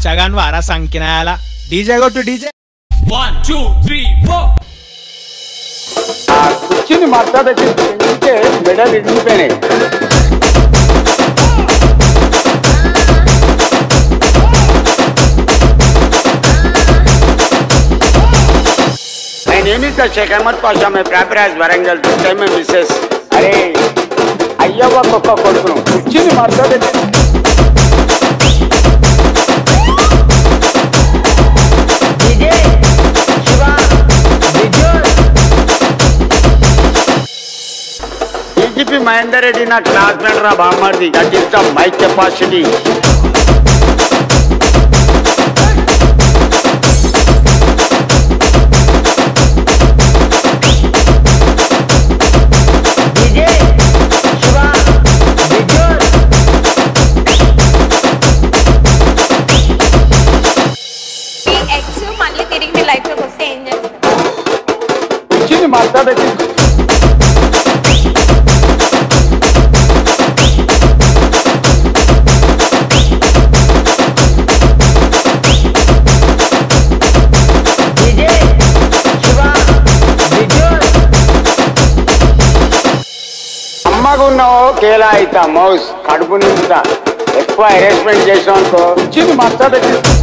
బిచ్చగాన్ వారా సంకినాయాల డీజే కొట్టు DJ One, two, three, four. ఆ కుర్చీని మడత పెట్టి తింటే మెడలు ఇరిగిపోయినాయి My name is the Sheikh Ahmad Pasha. My proper as Warangal. This time my missus. అరే అయ్యవ్వ కుక్క కొడుకును కుర్చీని మడత పెట్టి డీజీపీ మహేందర్ రెడ్డి నా క్లాస్మేట్ రా బామ్మర్ది that is the my capacity ఈ ఎక్స్ మళ్ళీ తిరిగి మీ లైఫ్ లోకి వస్తే ఏం చేస్తారు కుర్చీని మడత పెట్టి అమ్మకున్నావు కేలా అయితా మౌస్ కడుపు నింపుతా ఎక్కువ అరేంజ్మెంట్ చేసావు అనుకో కుర్చీని మడత పెట్టి